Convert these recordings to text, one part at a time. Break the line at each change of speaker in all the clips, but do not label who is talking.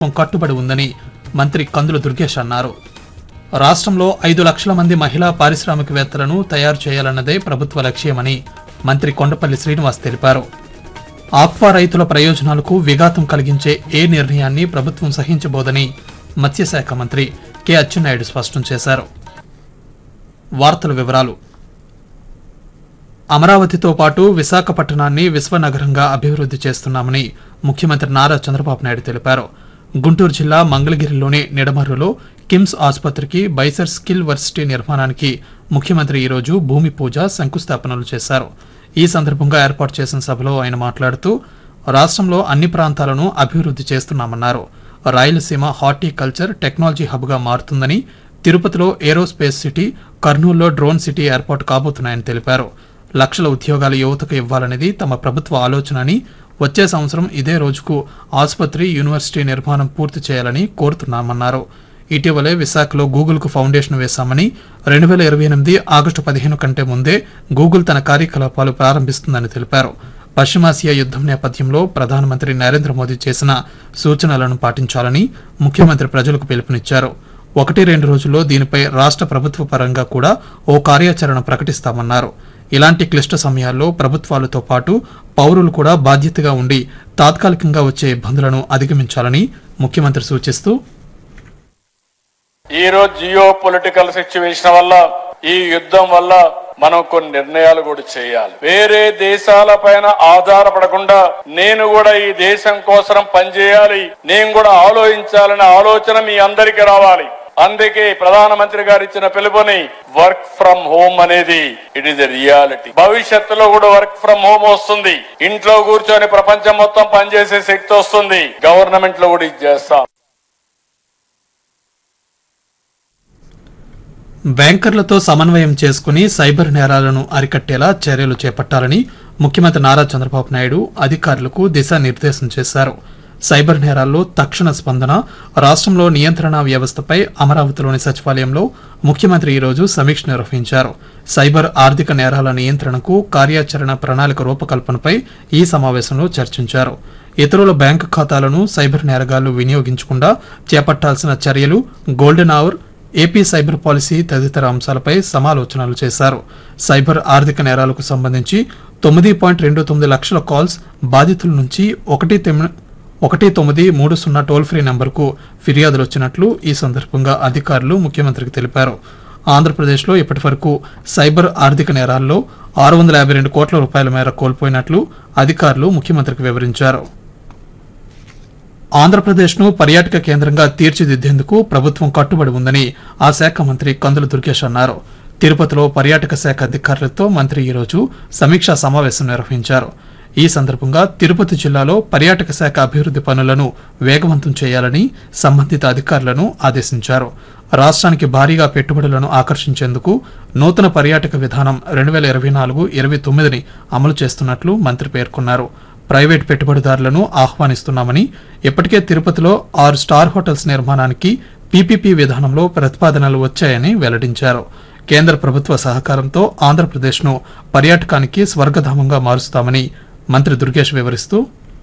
కట్టుబడి ఉందని మంత్రి కందుల దుర్గేష్ అన్నారు రాష్ట్రంలో ఐదు లక్షల మంది మహిళా పారిశ్రామికవేత్తలను తయారు చేయాలన్నదే ప్రభుత్వ లక్ష్యమని మంత్రి కొండపల్లి శ్రీనివాస్ తెలిపారు ఆక్వా రైతుల ప్రయోజనాలకు విఘాతం కలిగించే ఏ నిర్ణయాన్ని ప్రభుత్వం సహించబోదని మత్స్యశాఖ మంత్రి కె అచ్చెన్నాయుడు స్పష్టం చేశారు వార్తల వివరాలు అమరావతితో పాటు విశాఖపట్టణాన్ని విశ్వనగరంగా అభివృద్ధి చేస్తున్నామని ముఖ్యమంత్రి నారా చంద్రబాబు నాయుడు తెలిపారు గుంటూరు జిల్లా మంగళగిరిలోని నిడమర్రులో కిమ్స్ ఆసుపత్రికి బైసర్ స్కిల్ వర్సిటీ నిర్మాణానికి ముఖ్యమంత్రి ఈరోజు భూమి పూజ శంకుస్థాపనలు చేశారు ఈ సందర్భంగా ఏర్పాటు చేసిన సభలో ఆయన మాట్లాడుతూ రాష్ట్రంలో అన్ని ప్రాంతాలను అభివృద్ధి చేస్తున్నామన్నారు రాయలసీమ హార్టికల్చర్ టెక్నాలజీ హబ్గా మారుతుందని తిరుపతిలో ఏరోస్పేస్ సిటీ కర్నూలులో డ్రోన్ సిటీ ఏర్పాటు కాబోతున్నాయని తెలిపారు లక్షల ఉద్యోగాలు యువతకు ఇవ్వాలనేది తమ ప్రభుత్వ ఆలోచన అని వచ్చే సంవత్సరం ఇదే రోజుకు ఆసుపత్రి యూనివర్సిటీ నిర్మాణం పూర్తి చేయాలని కోరుతున్నామన్నారు ఇటీవలే విశాఖలో గూగుల్కు ఫౌండేషన్ వేశామని రెండు వేల ఇరవై ఎనిమిది ఆగస్టు పదిహేను కంటే ముందే గూగుల్ తన కార్యకలాపాలు ప్రారంభిస్తుందని తెలిపారు పశ్చిమాసియా యుద్ధం నేపథ్యంలో ప్రధానమంత్రి నరేంద్ర మోదీ చేసిన సూచనలను పాటించాలని ముఖ్యమంత్రి ప్రజలకు పిలుపునిచ్చారు ఒకటి రెండు రోజుల్లో దీనిపై రాష్ట్ర ప్రభుత్వ పరంగా కూడా ఓ కార్యాచరణ ప్రకటిస్తామన్నారు ఇలాంటి క్లిష్ట సమయాల్లో ప్రభుత్వాలతో పాటు పౌరులు కూడా బాధ్యతగా ఉండి తాత్కాలికంగా వచ్చే ఇబ్బందులను అధిగమించాలని ముఖ్యమంత్రి సూచిస్తూ
ఈ రోజు జియో పొలిటికల్ సిచ్యువేషన్ వల్ల ఈ యుద్ధం వల్ల మనం కొన్ని నిర్ణయాలు కూడా చేయాలి వేరే దేశాల పైన ఆధారపడకుండా నేను కూడా ఈ దేశం కోసం పనిచేయాలి నేను కూడా ఆలోచించాలనే ఆలోచన మీ అందరికీ రావాలి అందుకే ప్రధానమంత్రి గారు ఇచ్చిన పిలుపుని వర్క్ ఫ్రమ్ హోమ్ అనేది ఇట్ ఈస్ ఎ రియాలిటీ భవిష్యత్తులో కూడా వర్క్ ఫ్రమ్ హోమ్ వస్తుంది ఇంట్లో కూర్చొని ప్రపంచం మొత్తం పనిచేసే శక్తి వస్తుంది గవర్నమెంట్ లో కూడా ఇది చేస్తాం
బ్యాంకర్లతో సమన్వయం చేసుకుని సైబర్ నేరాలను అరికట్టేలా చర్యలు చేపట్టాలని ముఖ్యమంత్రి నారా చంద్రబాబు నాయుడు అధికారులకు దిశానిర్దేశం చేశారు సైబర్ నేరాల్లో తక్షణ స్పందన రాష్ట్రంలో నియంత్రణ వ్యవస్థపై అమరావతిలోని సచివాలయంలో ముఖ్యమంత్రి ఈరోజు సమీక్ష నిర్వహించారు సైబర్ ఆర్థిక నేరాల నియంత్రణకు కార్యాచరణ ప్రణాళిక రూపకల్పనపై ఈ సమావేశంలో చర్చించారు ఇతరుల బ్యాంకు ఖాతాలను సైబర్ నేరగాళ్లు వినియోగించకుండా చేపట్టాల్సిన చర్యలు golden hour AP cyber policy తదితర అంశాలపై సమాలోచనలు చేశారు సైబర్ ఆర్థిక నేరాలకు సంబంధించి తొమ్మిది పాయింట్ రెండు తొమ్మిది లక్షల కాల్స్ బాధితుల నుంచి ఒకటి తెమ్మి- ఒకటి తొమ్మిది మూడు సున్నా టోల్ ఫ్రీ నంబర్కు ఫిర్యాదులు వచ్చినట్లు ఈ సందర్భంగా అధికారులు ముఖ్యమంత్రికి తెలిపారు ఆంధ్రప్రదేశ్లో ఇప్పటి వరకు సైబర్ ఆర్థిక నేరాల్లో ఆరు వందల యాభై రెండు కోట్ల రూపాయల మేర కోల్పోయినట్లు అధికారులు ముఖ్యమంత్రికి వివరించారు ఆంధ్రప్రదేశ్ను పర్యాటక కేంద్రంగా తీర్చిదిద్దేందుకు ప్రభుత్వం కట్టుబడి ఉందని ఆ శాఖ మంత్రి కందుల దుర్గేష్ అన్నారు తిరుపతిలో పర్యాటక శాఖ అధికారులతో మంత్రి ఈరోజు సమీక్షా సమావేశం నిర్వహించారు ఈ సందర్భంగా తిరుపతి జిల్లాలో పర్యాటక శాఖ అభివృద్ధి పనులను వేగవంతం చేయాలని సంబంధిత అధికారులను ఆదేశించారు రాష్ట్రానికి భారీగా పెట్టుబడులను ఆకర్షించేందుకు నూతన పర్యాటక విధానం రెండు వేల ఇరవై నాలుగు ఇరవై తొమ్మిదిని అమలు చేస్తున్నట్లు మంత్రి పేర్కొన్నారు ప్రైవేట్ పెట్టుబడిదారులను ఆహ్వానిస్తున్నామని ఇప్పటికే తిరుపతిలో ఆరు స్టార్ హోటల్స్ నిర్మాణానికి పీపీపీ విధానంలో ప్రతిపాదనలు వచ్చాయని వెల్లడించారు కేంద్ర ప్రభుత్వ సహకారంతో ఆంధ్రప్రదేశ్ను పర్యాటకానికి స్వర్గధామంగా మారుస్తామని మంత్రి దుర్గేష్ వివరిస్తూ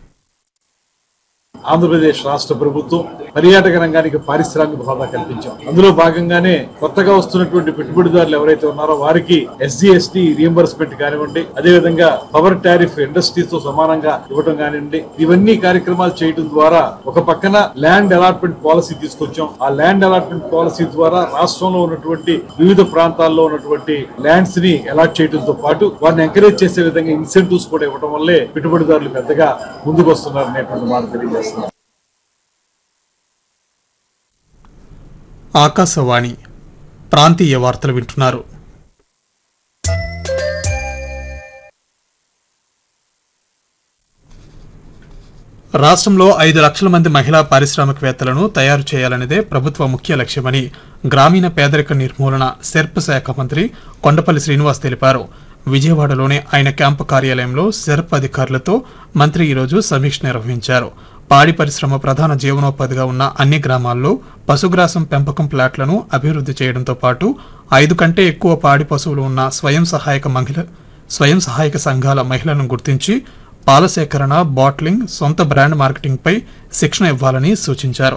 ఆంధ్రప్రదేశ్ రాష్ట్ర ప్రభుత్వం పర్యాటక రంగానికి పారిశ్రామిక హోదా కల్పించాం అందులో భాగంగానే కొత్తగా వస్తున్నటువంటి పెట్టుబడిదారులు ఎవరైతే ఉన్నారో వారికి ఎస్జిఎస్టి రియంబర్స్మెంట్ కానివ్వండి అదేవిధంగా పవర్ టారిఫ్ ఇండస్ట్రీస్ తో సమానంగా ఇవ్వడం కానివ్వండి ఇవన్నీ కార్యక్రమాలు చేయడం ద్వారా ఒక పక్కన ల్యాండ్ అలాట్మెంట్ పాలసీ తీసుకొచ్చాం ఆ ల్యాండ్ అలాట్మెంట్ పాలసీ ద్వారా రాష్ట్రంలో ఉన్నటువంటి వివిధ ప్రాంతాల్లో ఉన్నటువంటి ల్యాండ్స్ ని అలాట్ చేయడంతో పాటు వారిని ఎంకరేజ్ చేసే విధంగా ఇన్సెంటివ్స్ కూడా ఇవ్వడం వల్లే పెట్టుబడిదారులు పెద్దగా ముందుకు వస్తున్నారు అనేటువంటి మాట తెలియజేస్తున్నారు
ఆకాశవాణి ప్రాంతీయ వార్తలు వింటున్నారు రాష్ట్రంలో ఐదు లక్షల మంది మహిళా పారిశ్రామికవేత్తలను తయారు చేయాలనేదే ప్రభుత్వ ముఖ్య లక్ష్యమని గ్రామీణ పేదరిక నిర్మూలన సెర్ప్ శాఖ మంత్రి కొండపల్లి శ్రీనివాస్ తెలిపారు విజయవాడలోని ఆయన క్యాంపు కార్యాలయంలో సెర్ప్ అధికారులతో మంత్రి ఈరోజు సమీక్ష నిర్వహించారు పాడి పరిశ్రమ ప్రధాన జీవనోపాధిగా ఉన్న అన్ని గ్రామాల్లో పశుగ్రాసం పెంపకం ప్లాట్లను అభివృద్ధి చేయడంతో పాటు ఐదు కంటే ఎక్కువ పాడి పశువులు ఉన్న స్వయం సహాయక మహిళ స్వయం సహాయక సంఘాల మహిళలను గుర్తించి పాల సేకరణ బాట్లింగ్ సొంత బ్రాండ్ మార్కెటింగ్ పై శిక్షణ ఇవ్వాలని సూచించారు